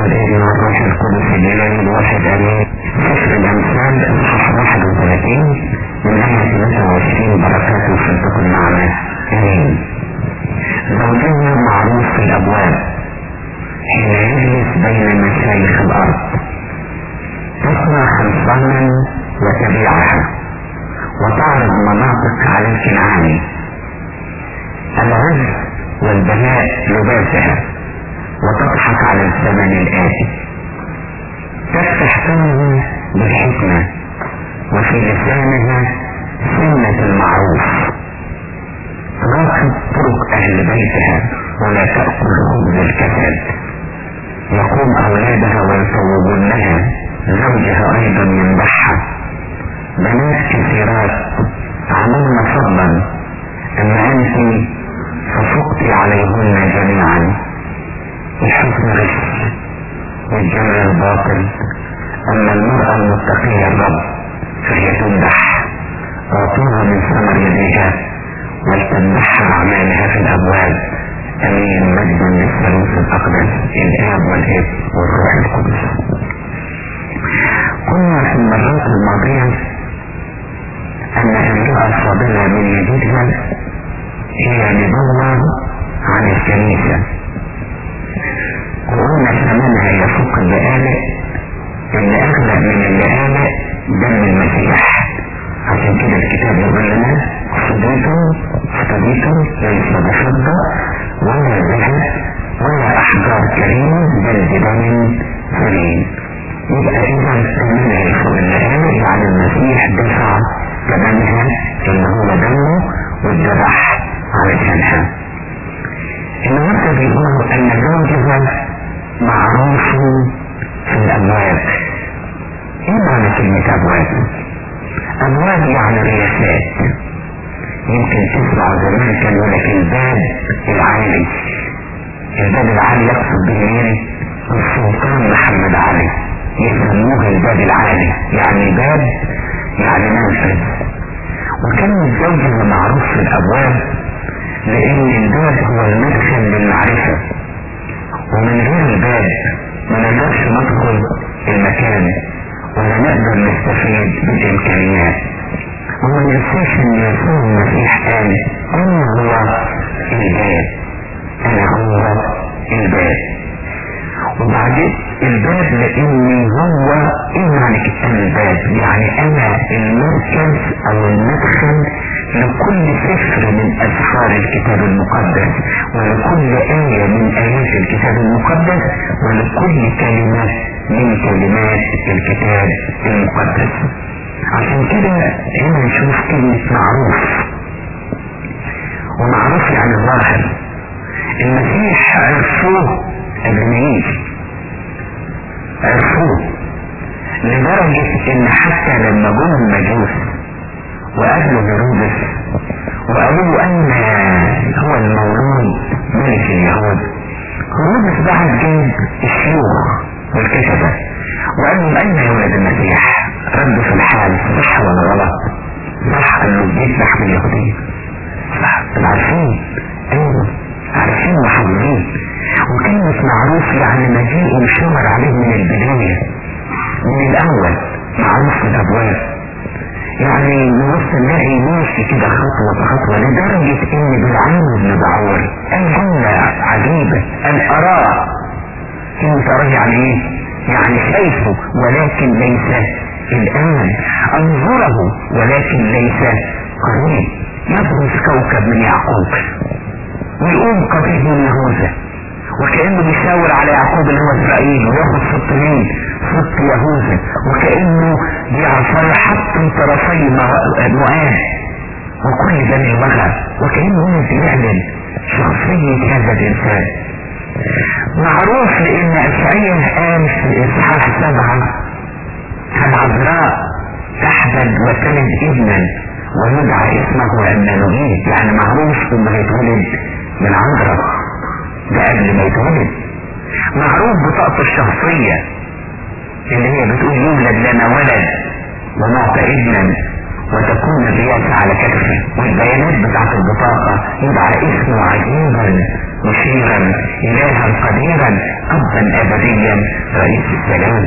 والابن والروح القدس الإله الواحد آمين سفر الأمثال إصحاح 31 من آية 23 بركاته فلتكن معنا آمين زوجنا معروف في الأبواب حين يجلس بين مشايخ الأرض تصنع خلصانا وتبيعها وتعرض مناطق على الكنعاني العز والبهاء لباسها وتضحك على الزمن الآتي تفتح فمه بالحكمة وفي لسانها سنة المعروف تراقب طرق أهل بيتها ولا تأكل خبز الكسل يقوم أولادها ويصوبونها زوجها أيضا ينبحها بنات كثيرات عملن فضلا أما أنت ففقت عليهن جميعا الحسن غش والجمع الباطل أما المرأة المتقية الرب فهي تمدح أعطوها من ثمر يديها ولتمدحها أعمالها في الأبواب أمين مجد للثالوث الأقدس الآب والابن والروح القدس قلنا في المرات الماضية أن امرأة فاضلة من يديدها هي نبوة عن الكنيسة وقلنا ثمنها يفوق اللآلئ اللي أغلى من اللآلئ دم المسيح عشان كده الكتاب يقول لنا فضيتم فضيتم ليس بفضة ولا ذهب ولا أحجار كريمة بل بدم سليم يبقى إذا ثمنها يفوق اللآلئ يعني المسيح دفع ثمنها اللي هو دمه والذبح علشانها النهارده بيقولوا ان زوجها معروف في الاموال ايه معنى كلمة ابواب ابواب يعني رياسات يمكن تسمع زمان كان يقول لك الباب العالي الباب العالي يقصد به مين السلطان محمد علي يسموه الباب العالي يعني باب يعني منفذ وكان الزوج معروف في الابواب لان الباب هو المدخل للمعرفة ومن غير الباب ما نقدرش ندخل المكان ولا نقدر نستفيد بالامكانيات وما ننساش ان يسوع المسيح قال انا هو الباب انا هو الباب وبعدين الباب لاني هو ايه معنى كتاب الباب يعني انا المركز او المدخل لكل سفر من اسفار الكتاب المقدس ولكل آية من آيات الكتاب المقدس ولكل كلمة من كلمات الكتاب المقدس عشان كده هنا نشوف كلمة معروف ومعروف يعني ظاهر المسيح عرفوه قبل ما يجي عرفوه لدرجة ان حتى لما جم المجوس وقابلوا هيرودس وقالوا له ان هو المولود ملك اليهود هيرودس بعد جاب الشيوخ والكتبة وقال لهم اين يولد المسيح ردوا في الحال صح ولا غلط صح قال له بيذبح باليهودية صح عارفين ايوه عارفين وحافظين وكلمة معروف يعني مجيء شمر عليه من البداية من الأول معروف في الأبواب يعني نبص نلاقي ماشي كده خطوة بخطوة لدرجة إن بالعام بن بعور قال جملة عجيبة قال أراه كلمة أراه يعني إيه؟ يعني شايفه ولكن ليس الآن أنظره ولكن ليس قريب يبرز كوكب من يعقوب ويقوم قبيل من يهوذا وكأنه بيشاور على يعقوب اللي هو اسرائيل وياخد سبط مين سبط يهوذا وكأنه بعصاية حط طرفي مؤاه وكل بني بغى وكأنه هو بيعلن شخصية هذا الإنسان معروف لأن أشعية قال في إصحاح سبعة العذراء تحبل وتلد ابنا ويدعى اسمه عمانوئيل يعني معروف انه هيتولد من عذراء ده قبل ما يتولد معروف بطاقته الشخصية اللي هي بتقول يولد لنا ولد ونعطى ابنا وتكون الرياسة على كتفه والبيانات بتاعت البطاقة يبقى اسمه عجيبا مشيرا إلها قديرا أبا أبديا رئيس السلام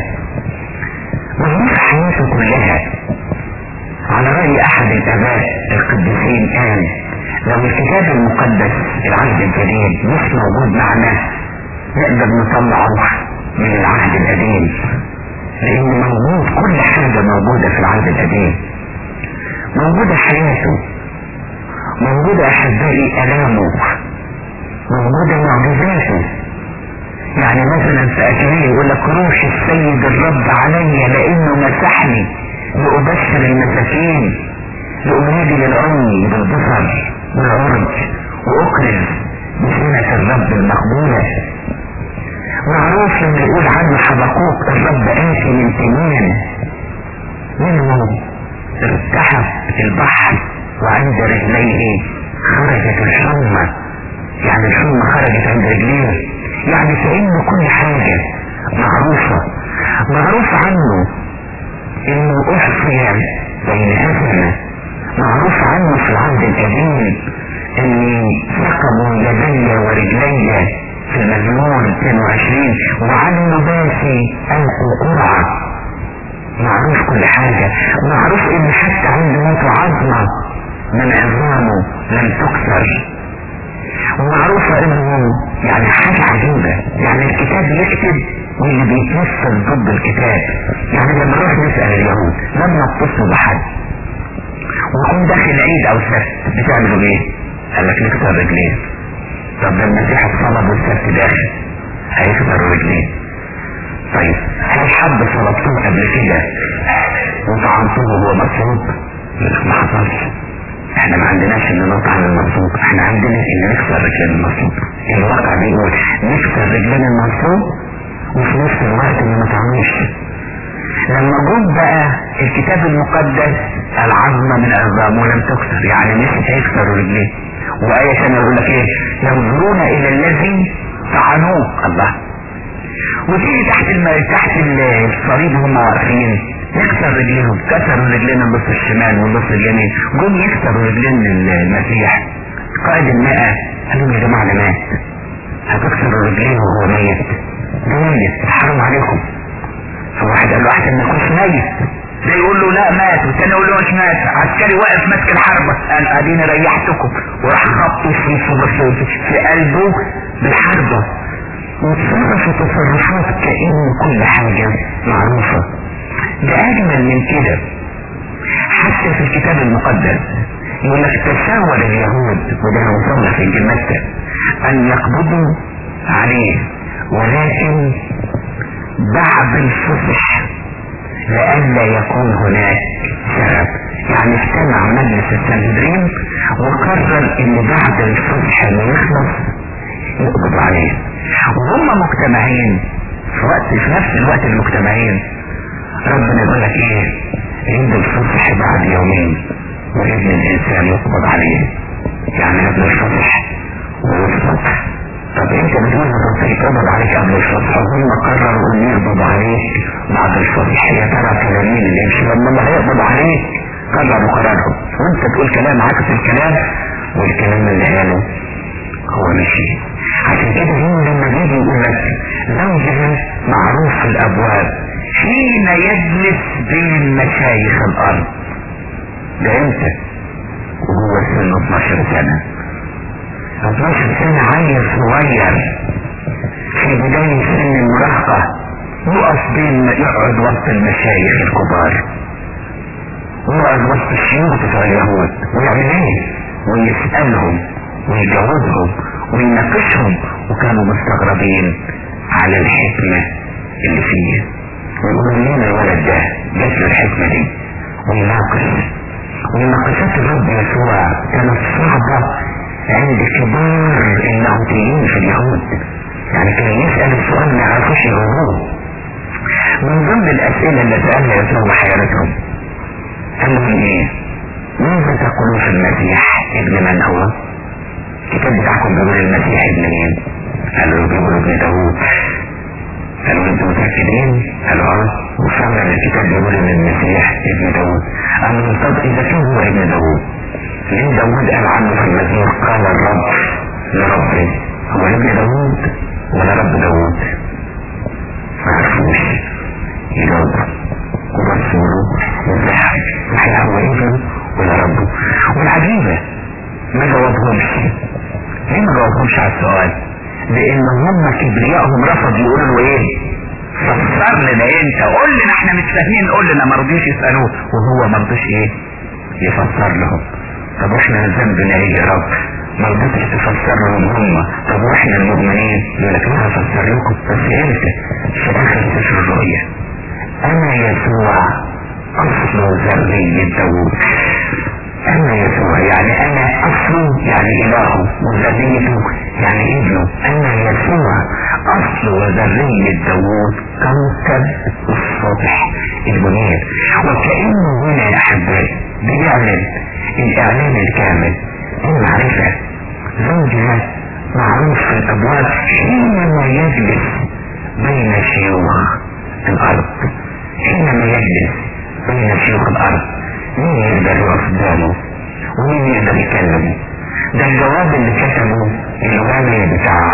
مظبوط حياته كلها على رأي أحد الآباء القديسين قال لو الكتاب المقدس العهد الجديد مش موجود معنا نقدر نطلعه من العهد القديم لأن موجود كل حاجة موجودة في العهد القديم موجودة حياته موجودة أحبائي ألامه موجودة معجزاته يعني مثلا في أجمعي يقول لك روح السيد الرب علي لأنه مسحني لأبشر المساكين لأنادي للعمي بالبصر والعرج وأكرم بسنة الرب المقبولة معروف لما يقول عنه حبقوق الرب آتي من سنين منه ارتحب البحر وعند رجليه خرجت الحمى يعني الحمى خرجت عند رجليه يعني كأن كل حاجة معروفة معروف عنه انه احصي بين هزمة معروف عنه في العهد القديم اني ثقبوا يدي ورجلي في المزمور 22 وعن لباسي ألقوا قرعة معروف كل حاجة معروف ان حتى عند موت عظمة من عظامه لم تكسر ومعروفة انه يعني حاجة عجيبة يعني الكتاب يكتب واللي بيتمثل ضد الكتاب يعني لما نروح نسأل اليهود لما اتصلوا بحد ويكون داخل عيد او سبت بتعملوا ايه؟ قال لك نكسر رجلين طب ده المسيح الصلب والسبت داخل هيكسر رجلين طيب هل حد صلبتوه قبل كده وطعنتوه وهو مصلوب؟ ما حصلش احنا ما عندناش ان نطعن المصلوب احنا عندنا ان نكسر رجلين المصلوب الواقع بيقول نكسر رجلين المصلوب وفي نفس الوقت ما نطعنوش لما جم بقى الكتاب المقدس العظمة من عظام ولم تكسر يعني مش هيكسروا رجليه وآية ثانية يقول لك ايه ينظرون الى الذي طعنوه الله وتيجي تحت الم... تحت الصليب هم واقفين يكسر رجليهم كسروا رجلين النص الشمال والنص اليمين جم يكسروا رجلين المسيح قائد المئة قال لهم يا جماعة ده مات هتكسروا رجليه وهو ميت ده ميت حرام عليكم فواحد قال له احسن ما يكونش ميت ده يقول له لا مات والتاني يقول له مش مات عسكري واقف ماسك الحربة قال اديني ريحتكم وراح خبطه في في, في قلبه بالحربة وتصرف تصرفات كأن كل حاجة معروفة ده اجمل من كده حتى في الكتاب المقدس يقول لك تساور اليهود وده وصلنا في انجيل متى ان يقبضوا عليه ولكن بعد الفصح لئلا يكون هناك سبب يعني اجتمع مجلس السنهدرين وقرر ان بعد الفصح ما يخلص يقبض عليه وهم مجتمعين في وقت في نفس الوقت المجتمعين ربنا يقول لك ايه عند الفصح بعد يومين وابن الانسان يقبض عليه يعني قبل الفصح والفصح طب انت بتقول ربنا يقبض عليك قبل الفصح وهم قرروا ان يقبض عليك بعد الفصح يا ترى كلام مين اللي يمشي لما الله يقبض عليك قرروا قرارهم وانت تقول كلام عكس الكلام والكلام اللي قاله هو مشي عشان كده هو لما بيجي يقول لك زوجها معروف في الابواب حين يجلس بين مشايخ الارض ده امتى وهو سنه 12 سنه 12 سنة عيل صغير في بداية سن المراهقة يقف بين يقعد وسط المشايخ الكبار ويقعد وسط الشيوخ بتوع اليهود ويعمل ايه ويسألهم ويجاوبهم ويناقشهم وكانوا مستغربين على الحكمة اللي فيه ويقولوا مين الولد ده جات له الحكمة دي ويناقش ومناقشات الرب يسوع كانت صعبة عند كبار اللاهوتيين في اليهود يعني كان يسأل السؤال ما يعرفوش يجاوبوه من ضمن الأسئلة اللي سألها يسوع حيرتهم قال لهم ايه ماذا تقولون في المسيح ابن من هو الكتاب بتاعكم بيقول المسيح ابن مين قالوا بيقولوا ابن داوود قالوا انتوا متأكدين قالوا اه وفعلا الكتاب بيقول ان المسيح ابن داوود قالوا طب اذا كان هو ابن داوود ليه داوود قال عنه في المزمور قال الرب لربي هو ابن داوود ولا رب داوود ما عرفوش يجاوب ورسوله وزحف صحيح هو ابنه ولا ربه والعجيبة ما جاوبهمش ليه ما جاوبهمش على السؤال لان هم كبريائهم رفضوا يقولوا له ايه فسر لنا انت قول لنا احنا مش فاهمين قول لنا ما رضيش يسالوه وهو ما رضيش ايه يفسر لهم طب واحنا ذنبنا ايه يا رب ما رضيتش تفسر لهم هم طب واحنا المؤمنين يقول لك انا هفسر لكم بس امتى في اخر سفر الرؤيا انا يسوع اصل ذرية داوود انا يسوع يعني انا اصله يعني الهه وذريته يعني ابنه انا يسوع اصل وذرية داوود كوكب الصبح المنير وكأنه هنا يا احبائي بيعمل الاعلان الكامل المعرفة زوجها معروف في الابواب حينما يجلس بين شيوخ الارض حينما يجلس بين شيوخ الارض مين يقدر يقف قدامه ومين يقدر يكلمه ده الجواب اللي كتبه الغني بتاع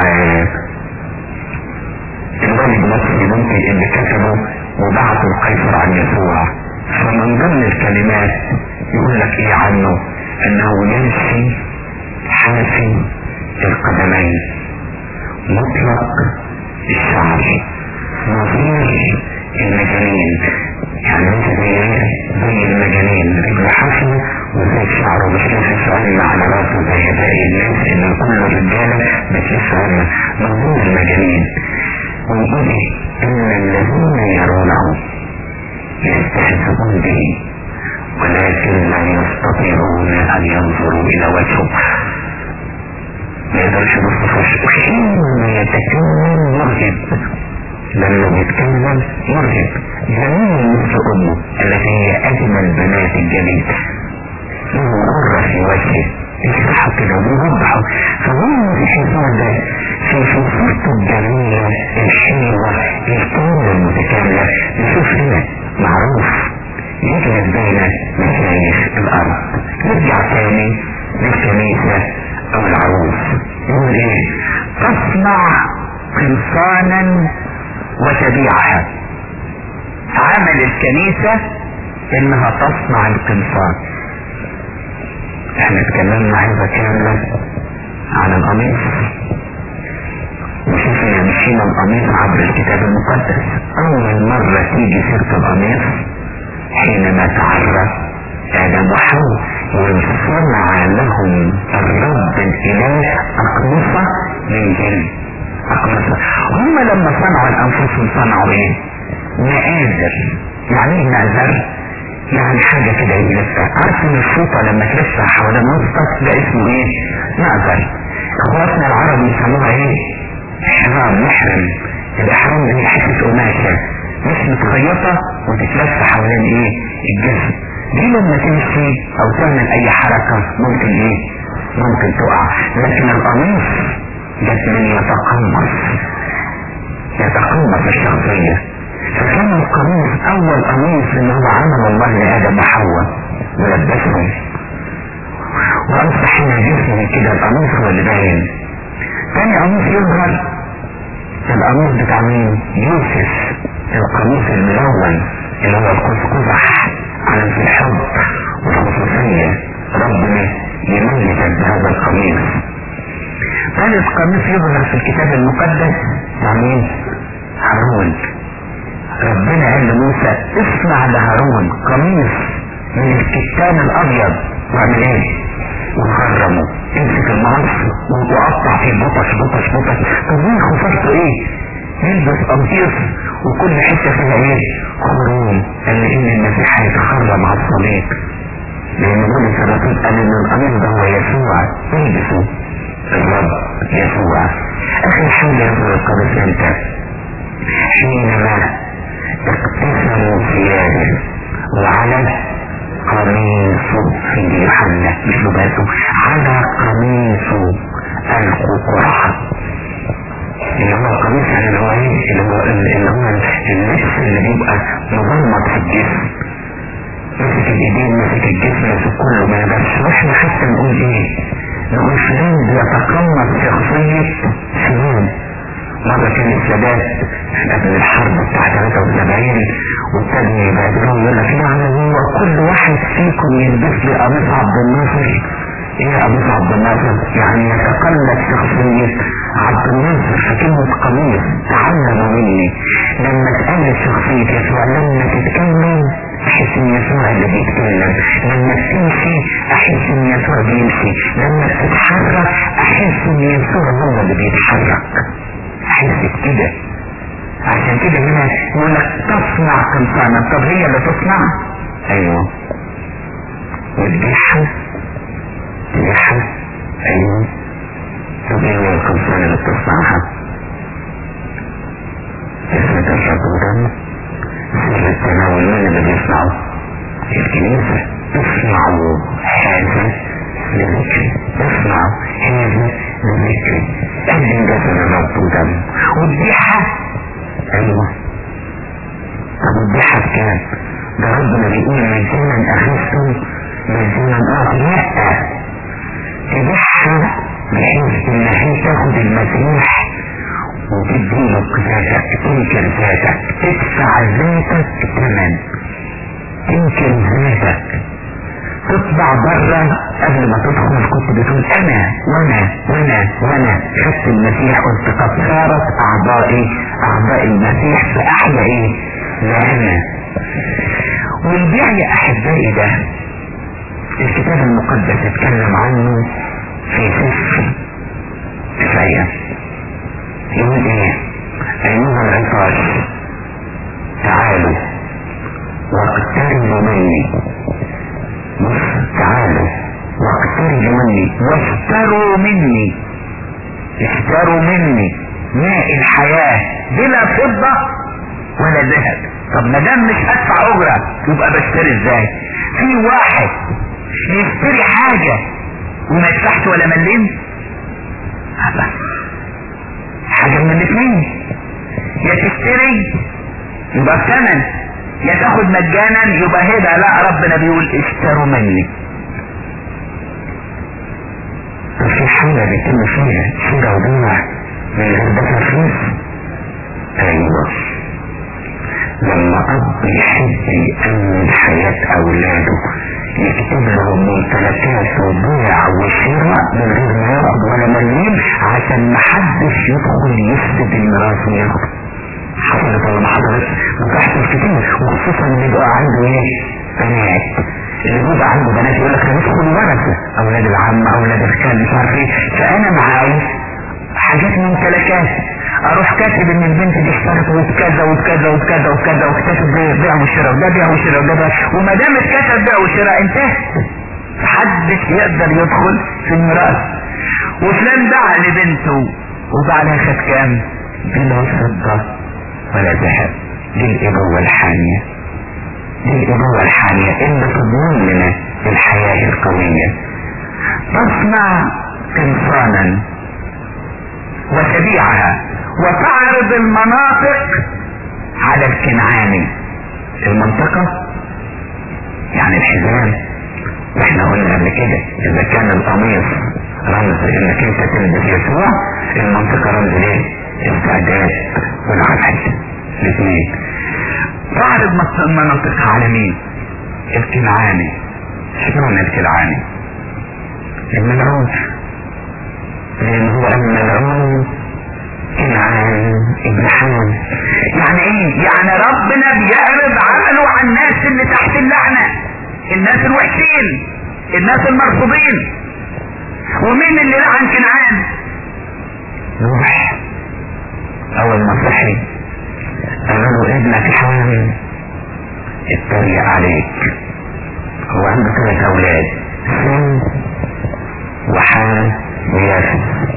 الغني بمصري ممكن اللي كتبه وبعثه القيصر عن يسوع فمن ضمن الكلمات يقول لك ايه عنه انه يمشي حافي القدمين مطلق الشعر نظير المجانين يعني انت زي زي المجانين رجل حافي وزي شعره بتلف عنا على راسه زي باقي الناس ان كل الرجاله بتلف عنا نظير المجانين ويقول ان الذين يرونه يستهزئون به ولكن لا يستطيعون ان ينظروا الى وجهه ما يقدرش يبص في وشه وحينما يتكلم مرهب لما يتكلم مرهب جميل مثل امه التي هي اجمل بنات الجليد له غرة في وجهه يفتحوا كده ويوضحوا فهو الحصان ده في صورته الجميلة الحلوة الكاملة المتكاملة نشوف هنا معروف يجلس بين مشايخ الارض يرجع تاني للكنيسة او العروس يقول ايه تصنع قمصانا وتبيعها عمل الكنيسة انها تصنع القمصان احنا اتكلمنا عايزة كاملة عن القميص وشوفنا مشينا القميص عبر الكتاب المقدس اول مرة تيجي سيرة القميص حينما تعرف ادم وحواء وصنع لهم الرب الاله اقمصة من جلد اقمصة هم لما صنعوا لانفسهم صنعوا ايه مآذر يعني ايه مآذر يعني حاجة كده يلفها عارف ان الفوطة لما تلفها حوالين وسطك ده اسمه ايه مأذر اخواتنا العرب يسموها ايه احرام محرم الاحرام دي حتة قماشة مش متخيطة وتتلف حوالين ايه الجسم دي لما تمشي او تعمل اي حركة ممكن ايه ممكن تقع لكن القميص ده من يتقمص يتقمص الشخصية فكان القميص اول قميص اللي هو عمل الله لادم وحواء ولبسهم واصبح هنا جسم كده القميص هو اللي باين تاني قميص يظهر القميص بتاع مين يوسف القميص الملون اللي هو القوس قزح على في الحب والخصوصية ربنا يميز بهذا القميص ثالث قميص يظهر في الكتاب المقدس مع مين هارون ربنا قال لموسى اصنع لهارون قميص من الكتان الابيض واعمل ايه وخرمه امسك المقص وقطع فيه بطش بطش بطش طب مين خسرته ايه يلبس قميص وكل حته فيها ايه خروم قال ان المسيح هيتخرم على الصليب لان بولس الرسول قال ان القميص ده هو يسوع البسه الرب يسوع اخر حاجه يا القدس انت حينما اقتسموا ثيابه وعلى قميصه في يوحنا مش لباسه على قميصه القرعة اللي هو القميص يعني اللي هو ايه اللي هو اللي هو اللبس اللي بيبقى مغمض في الجسم مسك الايدين مسك الجسم مسك كله ما يبقاش واحنا حتى نقول ايه نقول فلان بيتقمص شخصية فلان مرة كان السادات قبل الحرب بتاع 73 وابتدوا يبادروا يقول لك يعني هو كل واحد فيكم يلبس لي قميص عبد الناصر ايه قميص عبد الناصر يعني يتقلد شخصية عبد الناصر في كلمة قميص تعلموا مني لما تقلد شخصية يسوع لما تتكلم احس ان يسوع اللي بيتكلم لما تمشي احس ان يسوع بيمشي لما تتحرك احس ان يسوع هو اللي بيتحرك احس بكده عشان كده هنا يقول لك تصنع قمصانا طب هي اللي تصنع ايوه وتبيعها تبيعها ايوه طب ايه هو القمصان اللي بتصنعها اسم الرب ودم سر التناول مين اللي بيصنعه الكنيسة تصنعوا هذا لذكري تصنعوا هذا لذكري قدم جسد الرب ودم وتبيعها ايوه طب وتبيعها بكام ده ربنا بيقول من زمن اخذتم من زمن اخر لا تبيعها بحيث ان هي تاخد المسيح وتديله ذاتك تنكر ذاتك تدفع ذاتك ثمن تنكر ذاتك تطلع بره قبل ما تدخل كنت بتقول انا وانا وانا وانا خدت المسيح قلت قد صارت اعضائي اعضاء المسيح فاحلى ايه لا انا والبيع يا احبائي ده الكتاب المقدس اتكلم عنه في سفر كفايه يقول ايه ايها العطاش تعالوا واقتربوا مني بص تعالوا واقتربوا مني واشتروا مني اشتروا مني ماء الحياة بلا فضة ولا ذهب طب ما دام مش هدفع اجرة يبقى بشتري ازاي في واحد يشتري حاجة وما يدفعش ولا مليم هذا حاجة من الاثنين يا تشتري يبقى بثمن يا تاخد مجانا يبقى هبة لا ربنا بيقول اشتروا مني في حالة بيتم فيها شراء وبيع من غير دفع فلوس ايوه لما اب يحب يأمن حياة اولاده يكتب لهم ممتلكات وبيع وشراء من غير ما ياخد ولا مليم عشان محدش يدخل يفسد الميراث وياخد حصلت ولا ما حصلت بتحصل كتير وخصوصا اللي بيبقى عنده ايه بنات اللي بيبقى عنده بنات يقول لك هندخل ورثه اولاد العم اولاد الخال مش عارف ايه فانا معايا حاجات ممتلكات اروح كاتب ان البنت دي اشترت وكذا وكذا وكذا وكذا وكتب بيع وشراء وده بيع وشراء وده بيع وما دام اتكتب بيع وشراء انتهى محدش يقدر يدخل في الميراث وفلان باع لبنته وباع لها خد كام؟ بلا فضة ولا ذهب دي الابوة الحانية دي الابوة الحانية اللي تضمن لنا الحياة القوية تصنع قمصانا وتبيعها وتعرض المناطق على الكنعاني المنطقة يعني الحزام واحنا قلنا قبل كده اذا كان القميص رمز انك انت تلبس يسوع المنطقة رمز ليه استعداد والعدل الاثنين تعرض مناطقها على مين الكنعاني شلون الكنعاني الملعون لان هو الملعون كنعان ابن حام يعني ايه يعني ربنا بيعرض عمله على الناس اللي تحت اللعنة الناس الوحشين الناس المرفوضين ومين اللي لعن كنعان نوح اول ما صحي قالوا ابنك حام اتريق عليك هو عنده ثلاث اولاد سن وحام وياسر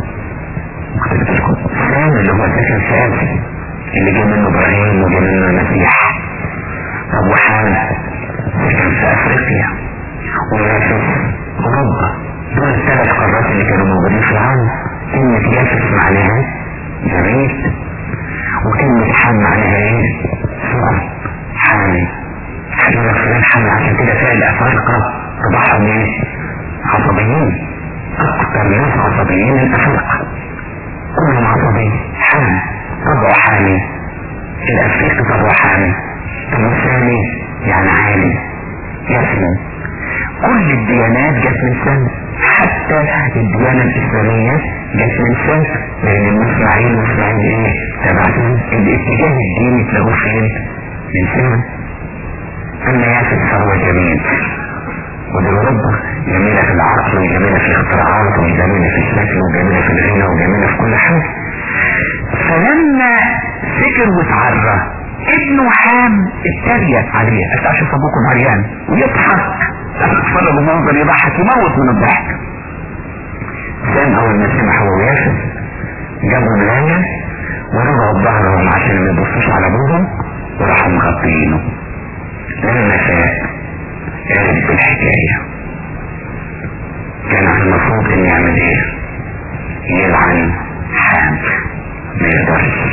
سام اللي هو سكن سام اللي جه منه ابراهيم وجه منه المسيح طب وحام سكن في افريقيا وياسر اوروبا دول الثلاث قارات اللي كانوا موجودين في العالم كلمة ياسر معناها جميل وكلمة حام معناها ايه؟ صغر حامي حاجة فلان حامي عشان كده تلاقي الافارقة طبعهم ايه؟ عصبيين اكتر ناس عصبيين الافارقه كلهم عصبيين حامي طبعه حامي الافريقي طبعه حامي طب الثاني يعني عالي يسمو كل الديانات جت من سن حتى الديانة الإسلامية جت من سن لأن المسمعين والمسمعين إيه تبعتهم الاتجاه الديني تلاقوه فين من سن أما ياسر ثروة جميل ودي أوروبا جميلة في العقل وجميلة في الاختراعات وجميلة في الشكل وجميلة في الغنى وجميلة في كل حاجة فلما سكر وتعرى ابنه حام اتريق عليه قال اشوف ابوكم عريان ويضحك اتفرج المنظر يضحك يموت من الضحك سام اول ما سمع هو وياسر جابوا ملاية ورجعوا بظهرهم عشان ما يبصوش على ابوهم وراحوا مغطيينه لما فاق عرف بالحكاية كان المفروض ان يعمل ايه يلعن حام ما يقدرش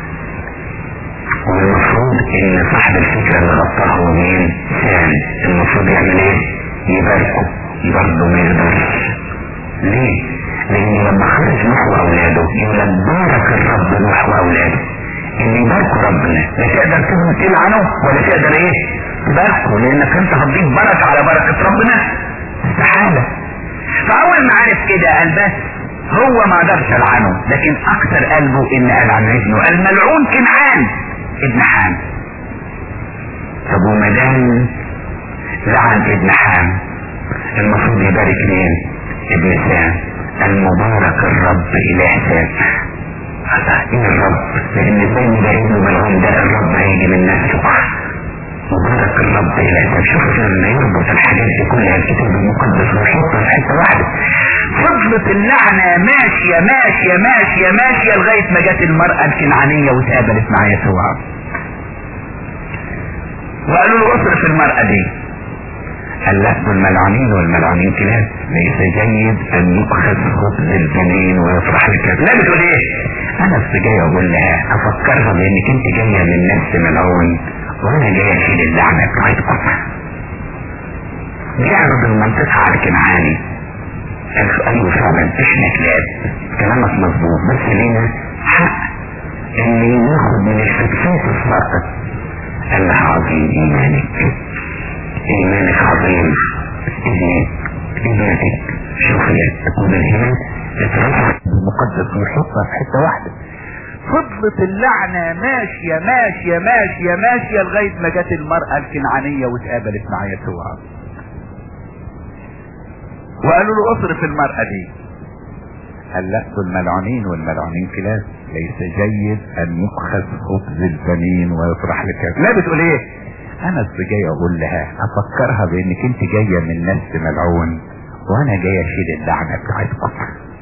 والمفروض ان صاحب الفكرة اللي غطاه هو مين سام المفروض يعمل ايه يباركه برضه ما يقدرش ليه لان لما خرج نوح واولاده يقول بارك الرب نوح واولاده اللي يباركوا ربنا لا تقدر تقول تلعنه ولا تقدر ايه تباركه لانك انت هتضيف بركة على بركة ربنا استحالة فاول ما عرف كده قال بس هو ما قدرش يلعنه لكن اكثر قلبه ان قال عن ابنه الملعون كنعان ابن حام طب وما دام لعن ابن حام المفروض يبارك مين ابن سام المبارك الرب الى حساب ايه الرب لان زي ما ابنه ملعون ده الرب هيجي من نفسه مبارك الرب الى حساب شوف لما يربط الحاجات دي كلها الكتاب المقدس ويحطها في حته واحده فضلت اللعنة ماشية ماشية ماشية ماشية لغاية ما جت المرأة الكنعانية وتقابلت مع يسوع وقالوا له اصرف المرأة دي قال لا دول ملعونين والملعونين كلاب ليس جيد ان يؤخذ خبز الجنين ويطرح الكلاب لا بتقول ايه انا بس جاي اقول لها افكرها بانك انت جايه من نفس ملعون وانا جاي اشيل اللعنه بتاعتكم يعرض المنطقه على الكنعاني ايوه فعلا احنا كلاب كلامك مظبوط بس لينا حق اللي ناخد من الفلسفه الساقط قال لها عظيم ايمانك ايمانك عظيم ابنك ابنتك شوفيت ومن هنا اترفع المقدس ويحطها في حته واحده فضلت اللعنة ماشية ماشية ماشية ماشية لغاية ما جت المرأة الكنعانية واتقابلت مع يسوع وقالوا له اصرف المرأة دي قال لا دول ملعونين والملعونين كلاب ليس جيد ان يؤخذ خبز البنين ويطرح لكلاب لا بتقول ايه انا بس جاي اقول لها افكرها بانك انت جاية من نفس ملعون وانا جاي اشيل اللعنة بتاعتكم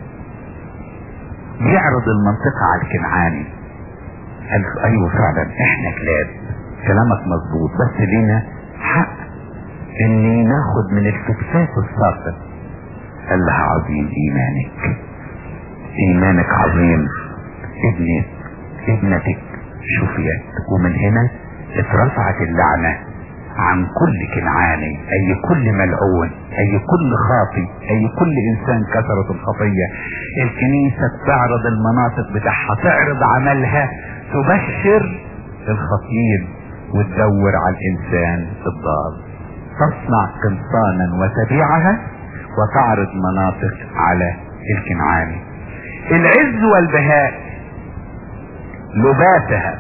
يعرض المنطقة على الكنعاني قال ايوه فعلا احنا كلاب كلامك مظبوط بس لينا حق اني ناخد من الفكسات الساقط قال لها عظيم ايمانك ايمانك عظيم ابنك ابنتك شفيت ومن هنا اترفعت اللعنة عن كل كنعاني اي كل ملعون اي كل خاطي اي كل انسان كثرت الخطية الكنيسة تعرض المناطق بتاعها تعرض عملها تبشر الخطيب وتدور على الانسان الضال تصنع قمصانا وتبيعها وتعرض مناطق على الكنعاني العز والبهاء لباسها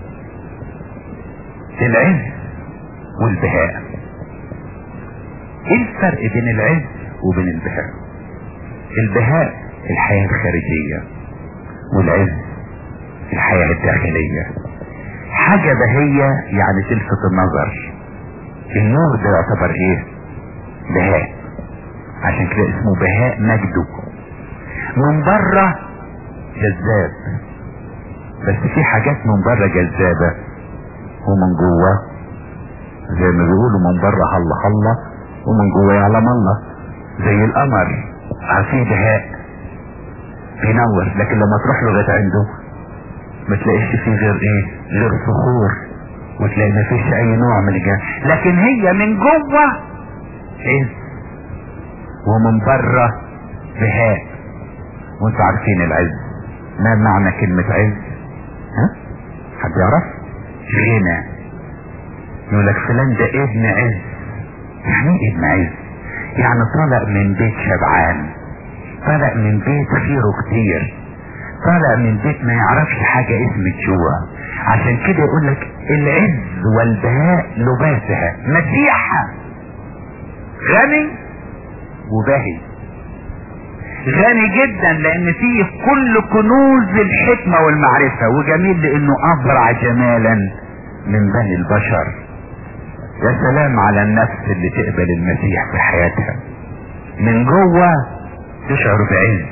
العز والبهاء ايه الفرق بين العز وبين البهاء البهاء الحياة الخارجية والعز الحياة الداخلية حاجة بهية يعني تلفت النظر النور ده يعتبر ايه بهاء عشان كده اسمه بهاء مجده من بره جذاب بس في حاجات من بره جذابة ومن جوه زي ما بيقولوا من بره هلا هلا ومن جوه يعلم الله زي القمر في بهاء بينور لكن لما تروح لغايه عنده ما تلاقيش فيه غير ايه غير صخور وتلاقي ما فيش اي نوع من الجنة لكن هي من جوه عز ومن بره بهاء وانتوا عارفين العز ما معنى كلمة عز ها حد يعرف غنى يقول لك فلان ده ابن عز يعني ايه ابن عز يعني طالع من بيت شبعان طالع من بيت خيره كتير طالع من بيت ما يعرفش حاجة اسم الجوع عشان كده يقول لك العز والبهاء لباسها مسيحة غني وباهي غني جدا لان فيه كل كنوز الحكمة والمعرفة وجميل لانه ابرع جمالا من بني البشر يا سلام على النفس اللي تقبل المسيح في حياتها من جوه تشعر بعز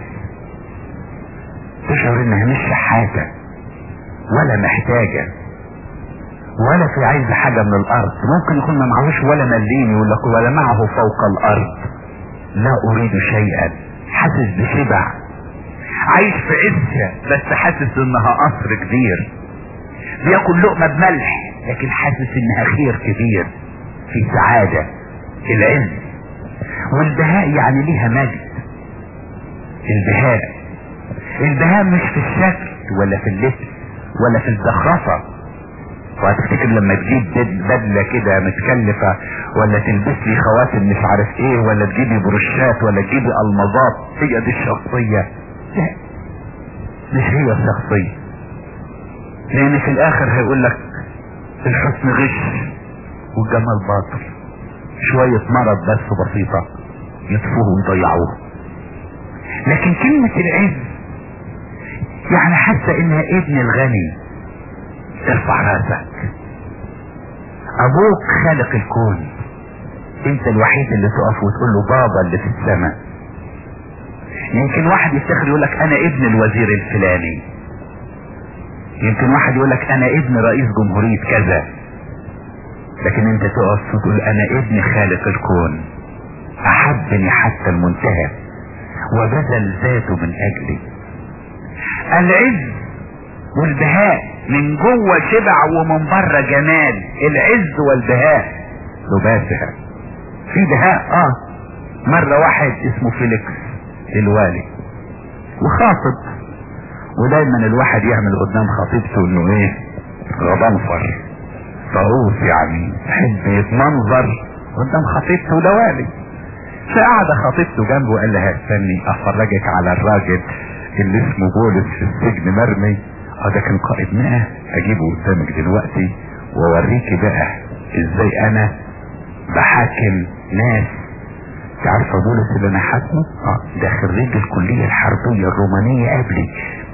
تشعر انها مش شحاتة ولا محتاجة ولا في عايز حاجة من الارض ممكن يكون ما معهوش ولا مليم يقول لك ولا معه فوق الارض لا اريد شيئا حاسس بشبع عايش في عزة بس حاسس انها قصر كبير بياكل لقمة بملح لكن حاسس انها خير كبير في سعادة في العز والبهاء يعني ليها مجد البهاء البهاء مش في الشكل ولا في اللبس ولا في الزخرفة وهتفتكر لما تجيب بدلة كده متكلفة ولا تلبس لي خواتم مش عارف ايه ولا تجيبي بروشات ولا تجيبي المظات هي دي الشخصية لا مش هي الشخصية لان في الاخر هيقول لك الحسن غش والجمال باطل شوية مرض بس بسيطة يطفوه ويضيعوه لكن كلمة العز يعني حاسة انها ابن الغني ارفع راسك ابوك خالق الكون انت الوحيد اللي تقف وتقول له بابا اللي في السماء يمكن واحد يفتخر يقول لك انا ابن الوزير الفلاني يمكن واحد يقول لك انا ابن رئيس جمهورية كذا لكن انت تقف وتقول انا ابن خالق الكون احبني حتى المنتهى وبذل ذاته من اجلي العز والبهاء من جوه شبع ومن بره جمال العز والبهاء لباسها في بهاء اه مرة واحد اسمه فيليكس الوالي وخاطب ودايما الواحد يعمل قدام خطيبته انه ايه غضنفر طاووس يعني يحب يتمنظر قدام خطيبته وده والي فقعد خطيبته جنبه وقال لها استني افرجك على الراجل اللي اسمه بولس في السجن مرمي اه ده كان قائد مئة اجيبه قدامك دلوقتي واوريكي بقى ازاي انا بحاكم ناس تعرف بولس اللي انا حاكمه اه ده خريج الكلية الحربية الرومانية قبلي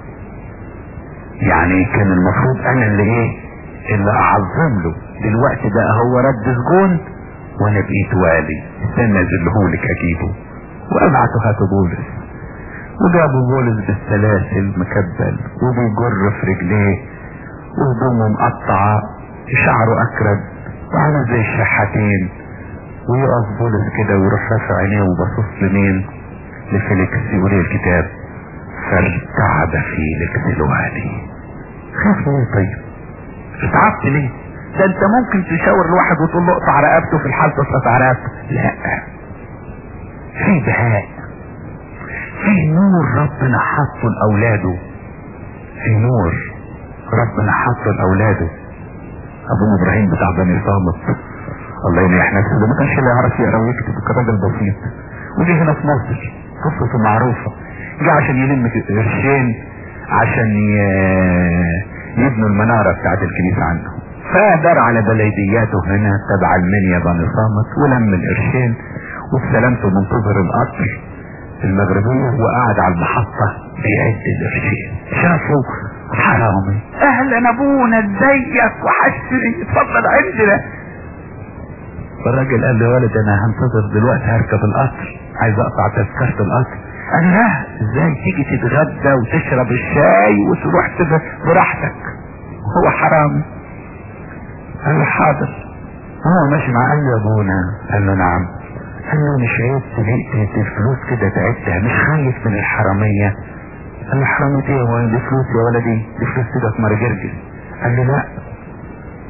يعني كان المفروض انا اللي ايه اللي اعظم له دلوقتي بقى هو رد سجون وانا بقيت والي استنى ازلهولك اجيبه وابعته هاتوا بولس وجابوا بولس بالسلاسل مكبل وبيجر في رجليه وهدومه مقطعة شعره اكرد وعامل زي الشحاتين ويقف بولس كده ويروح رافع عينيه وباصص لمين لفيليكس يقول ايه الكتاب فارتعب فيليكس الوالي خاف ليه طيب اتعبت ليه ده انت ممكن تشاور الواحد وتقول له اقطع رقبته في الحال تقطع رقبته لا في بهاء في نور ربنا حطه لاولاده في نور ربنا حطه لاولاده ابو ابراهيم بتاع بني صامت الله ينيح نفسه ده ما كانش اللي يعرف يقرا ويكتب كان راجل بسيط ودي هنا في مصر قصته معروفه جه عشان يلم قرشين عشان يبنوا المناره بتاعت الكنيسه عنده فدار على بلدياته هنا تبع المنيا بني صامت ولم القرشين وبسلامته منتظر القطر المغربية وقعد على المحطة بيعد القرشين شافوا حرامي اهلا ابونا ازيك وحشني اتفضل عندنا الراجل قال لي يا ولد انا هنتظر دلوقتي هركب القطر عايز اقطع تذكرة القطر قال لا ازاي تيجي تتغدى وتشرب الشاي وتروح براحتك هو حرامي قال له حاضر هو ماشي معاه قال له يا ابونا قال له نعم قال له مش عيب تلقيت الفلوس كده تعبتها مش خايف من الحرامية قال له حرامية ايه هو دي فلوس يا ولدي دي فلوس كده في مرجرجل قال له لا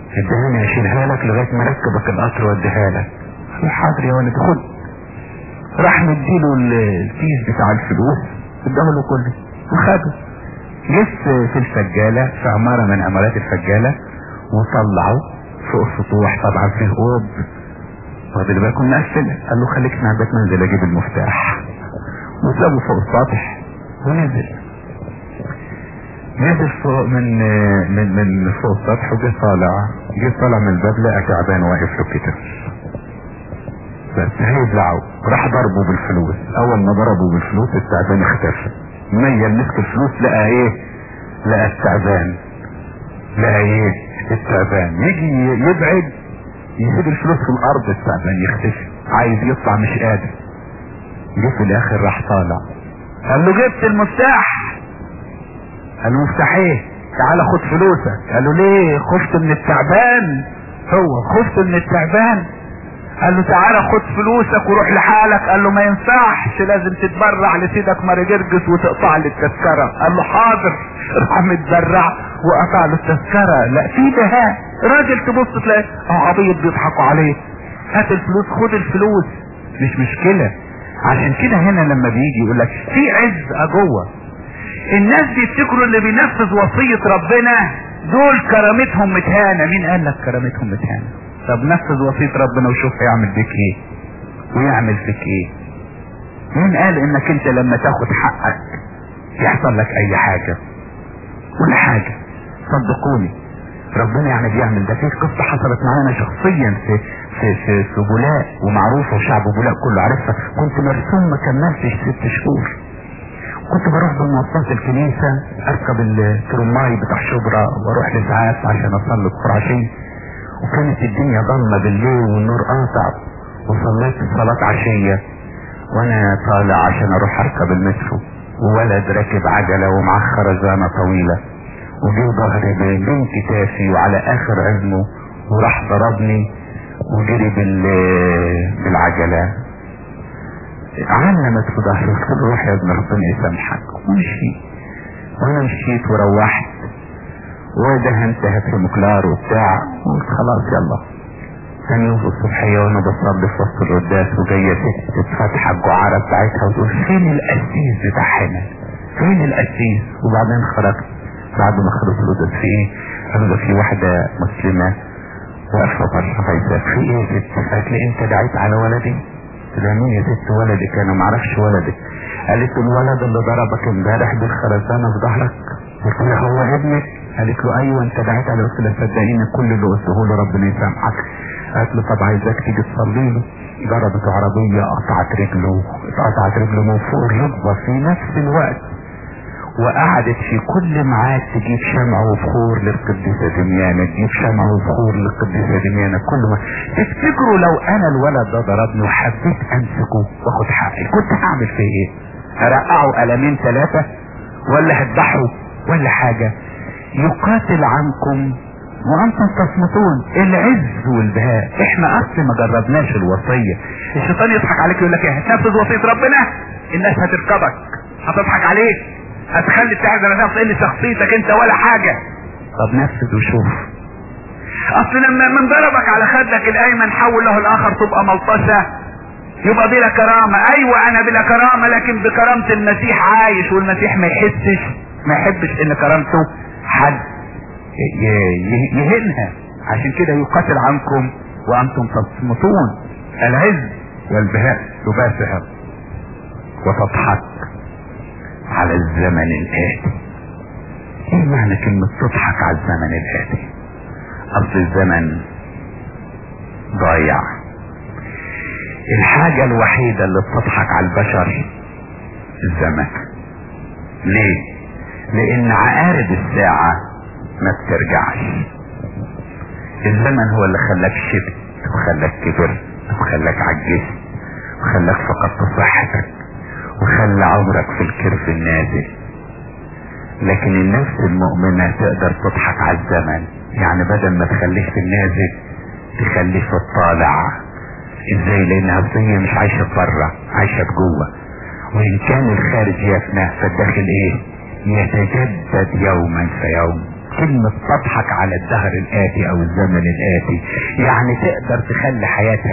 ادهاني اشيلها لك لغاية ما اركبك القطر واديها لك قال له حاضر يا ولد خد راح مديله الكيس بتاع الفلوس اداه له كله وخده جه في الفجالة في عمارة من عمارات الفجالة وطلعوا فوق السطوح طبعا فيه اوض واخد بالكم مقفلة قال له خليك مع بيت منزل اجيب المفتاح وسابه فوق السطح ونزل نزل فوق من من من فوق السطح وجه طالع جه طالع من الباب لقى تعبان واقف له كده بس هيزعه راح ضربه بالفلوس اول ما ضربه بالفلوس التعبان اختفى ميل مسك الفلوس لقى ايه لقى التعبان لقى ايه التعبان يجي يبعد يسيب الفلوس في الارض التعبان يختفي عايز يطلع مش قادر جه في الاخر راح طالع قال له جبت المفتاح قال له مفتاح ايه تعالى خد فلوسك قال له ليه خفت من التعبان هو خفت من التعبان قال له تعالى خد فلوسك وروح لحالك قال له ما ينفعش لازم تتبرع لسيدك ماري جرجس وتقطع لي التذكره قال له حاضر راح متبرع وقطع له التذكره لا في بهاء راجل تبص تلاقي اه عبيط بيضحكوا عليه هات الفلوس خد الفلوس مش مشكله عشان كده هنا لما بيجي يقول لك في عز جوه الناس بيفتكروا اللي بينفذ وصيه ربنا دول كرامتهم متهانه مين قال لك كرامتهم متهانه طب نفذ وصية ربنا وشوف هيعمل بيك ايه ويعمل فيك ايه مين قال انك انت لما تاخد حقك يحصل لك اي حاجة ولا حاجة صدقوني ربنا يعني بيعمل ده في قصة حصلت معانا شخصيا في في في, في بولاق ومعروفة وشعب بولاق كله عارفها كنت مرسوم ما كملتش ست شهور كنت بروح بمواصلات الكنيسة اركب الترماي بتاع شبرا واروح لساعات عشان اصلي الظهر عشية وكانت الدنيا ضلمة بالليل والنور قاطع وصليت صلاة عشية وانا طالع عشان اروح اركب المترو وولد راكب عجلة ومعاه خرزانة طويلة وجه ظهري بين كتافي وعلى اخر عزمه وراح ضربني وجري بال بالعجلة علمت في ظهري قلت له روح يا ابن ربنا يسامحك ومشي وانا مشيت وروحت ودهنت في مكلار وبتاع قلت خلاص يلا ثاني يوم في الصبحية وانا بصلي في وسط القداس وجاية ست فاتحة الجعارة بتاعتها وتقول فين القسيس بتاعنا فين القسيس وبعدين خرجت بعد ما خلص القداس في ايه قالوا ده في واحدة مسلمة واقفة بره عايزاك في ايه يا ست قالت لي انت دعيت على ولدي قلت لها مين يا ست ولدك انا معرفش ولدك قالت له الولد اللي ضربك امبارح بالخرزانة في ظهرك قلت لها هو ابنك قالت له ايوه انت دعيت على قلت له صدقيني كل اللي قلته له ربنا يسامحك قالت له طب عايزاك تيجي تصلي له ضربت عربية قطعت رجله قطعت رجله من فوق الركبة في نفس الوقت وقعدت في كل ميعاد تجيب شمع وبخور للقديسة دميانة تجيب شمع وبخور للقديسة دميانة كل ما تفتكروا لو انا الولد ده ضربني وحبيت امسكه واخد حقي كنت هعمل فيه ايه هرقعه قلمين ثلاثة ولا هذبحه ولا حاجة يقاتل عنكم وانتم تصمتون العز والبهاء احنا اصل ما جربناش الوصية الشيطان يضحك عليك يقول لك ايه هتنفذ وصية ربنا الناس هتركبك هتضحك عليك هتخلي تعزل نفسك تقل شخصيتك انت ولا حاجة طب نفذ وشوف اصل لما من ضربك على خدك الايمن حول له الاخر تبقى ملطشة يبقى بلا كرامة ايوه انا بلا كرامة لكن بكرامة المسيح عايش والمسيح ما يحسش ما يحبش ان كرامته حد يهنها عشان كده يقاتل عنكم وانتم تصمتون العز والبهاء تباسها وتضحك على الزمن الآتي ايه معنى كلمة تضحك على الزمن الآتي اصل الزمن ضايع الحاجة الوحيدة اللي بتضحك على البشر الزمن ليه لان عقارب الساعة ما بترجعش الزمن هو اللي خلاك شبت وخلاك كبرت وخلاك عجزت وخلاك فقدت صحتك وخلى عمرك في الكرف النازل لكن النفس المؤمنة تقدر تضحك على الزمن يعني بدل ما تخليه في النازل تخليه في الطالع ازاي لانها الدنيا مش عايشة بره عايشة بجوه وان كان الخارج يفنى فالداخل ايه يتجدد يوما فيوم كلمة تضحك على الدهر الآتي أو الزمن الآتي يعني تقدر تخلي حياتها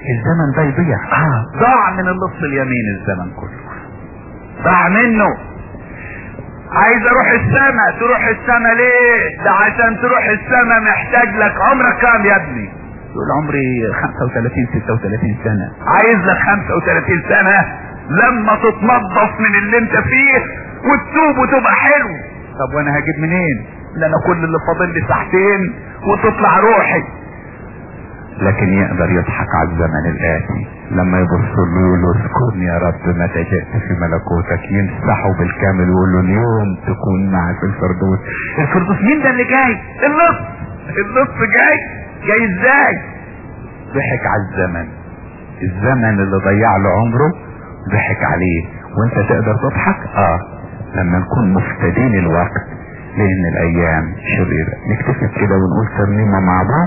الزمن ده يضيع اه ضاع من اللص اليمين الزمن كله ضاع منه عايز اروح السما تروح السما ليه ده عشان تروح السما محتاج لك عمرك كام يا ابني يقول عمري 35 36 سنة عايز لك 35 سنة لما تتنظف من اللي انت فيه وتتوب وتبقى حلو طب وانا هجيب منين ده انا كل اللي فاضل لي ساعتين وتطلع روحي لكن يقدر يضحك على الزمن الآتي لما يبصوا له يقولوا اسكن يا رب متى جئت في ملكوتك يمسحوا بالكامل ويقولوا اليوم تكون معي في الفردوس الفردوس مين ده اللي جاي اللص اللص جاي جاي ازاي ضحك على الزمن الزمن اللي ضيع له عمره ضحك عليه وانت تقدر تضحك اه لما نكون مفتدين الوقت لان الايام شريرة نكتفي كده ونقول ترنيمة مع بعض